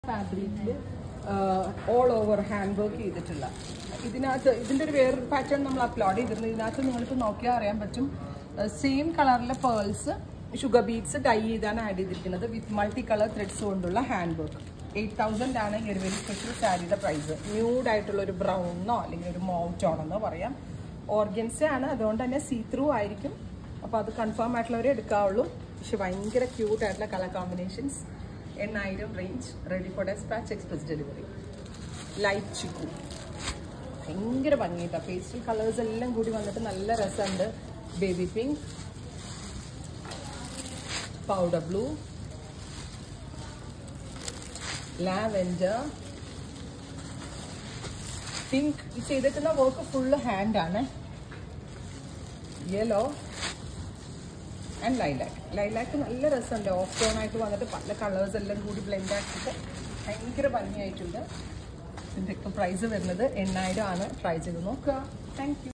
ഫാബ്രിക്കിൽ all over hand work ചെയ്തിട്ടുള്ള ഇതിനകത്ത് ഇതിൻ്റെ ഒരു വേറൊരു പാറ്റേൺ നമ്മൾ അപ്ലോഡ് ചെയ്തിരുന്നു ഇതിനകത്ത് നിങ്ങൾക്ക് നോക്കിയാൽ അറിയാൻ പറ്റും സെയിം കളറിലെ പേൾസ് ഷുഗർ ബീഡ്സ് ഡൈ ചെയ്താണ് ആഡ് ചെയ്തിരിക്കുന്നത് വിത്ത് മൾട്ടി കളർ ത്രെഡ്സ് കൊണ്ടുള്ള ഹാൻഡ് വർക്ക് എയ്റ്റ് തൗസൻഡ് ആണ് ഈ ഒരു വെരി സ്പെഷ്യൽ സാരിയുടെ പ്രൈസ് ന്യൂഡ് ആയിട്ടുള്ള ഒരു ബ്രൗണോ അല്ലെങ്കിൽ ഒരു മൗറ്റോണെന്നോ പറയാം ഓർഗൻസ ആണ് അതുകൊണ്ട് തന്നെ സീ ത്രൂ ആയിരിക്കും അപ്പോൾ അത് കൺഫേം ആയിട്ടുള്ളവരെ എടുക്കാവുള്ളൂ പക്ഷെ ഭയങ്കര ക്യൂട്ട് ആയിട്ടുള്ള കളർ കോമ്പിനേഷൻസ് എണ്ണായിരം range ready for despatch express delivery light chikoo ഭയങ്കര ഭംഗിയിട്ടാണ് പേസ്റ്റൽ കളേഴ്സ് എല്ലാം കൂടി വന്നിട്ട് നല്ല രസമുണ്ട് baby pink powder blue lavender pink ഈ ചെയ്തിട്ടുള്ള വർക്ക് ഫുള്ള് ഹാൻഡ് ആണ് യെല്ലോ ആൻഡ് ലൈലാക്ക് ലൈലാക്ക് നല്ല രസമുണ്ട് ഓഫ് ടോൺ ആയിട്ട് വന്നിട്ട് പല കളേഴ്സ് എല്ലാം കൂടി ബ്ലെൻഡ് ആക്കിയിട്ട് ഭയങ്കര ഭംഗിയായിട്ടുണ്ട് ഇതിൻ്റെയൊക്കെ പ്രൈസ് വരുന്നത് എണ്ണായിരം ആണ് ട്രൈ ചെയ്ത് നോക്കുക താങ്ക് യു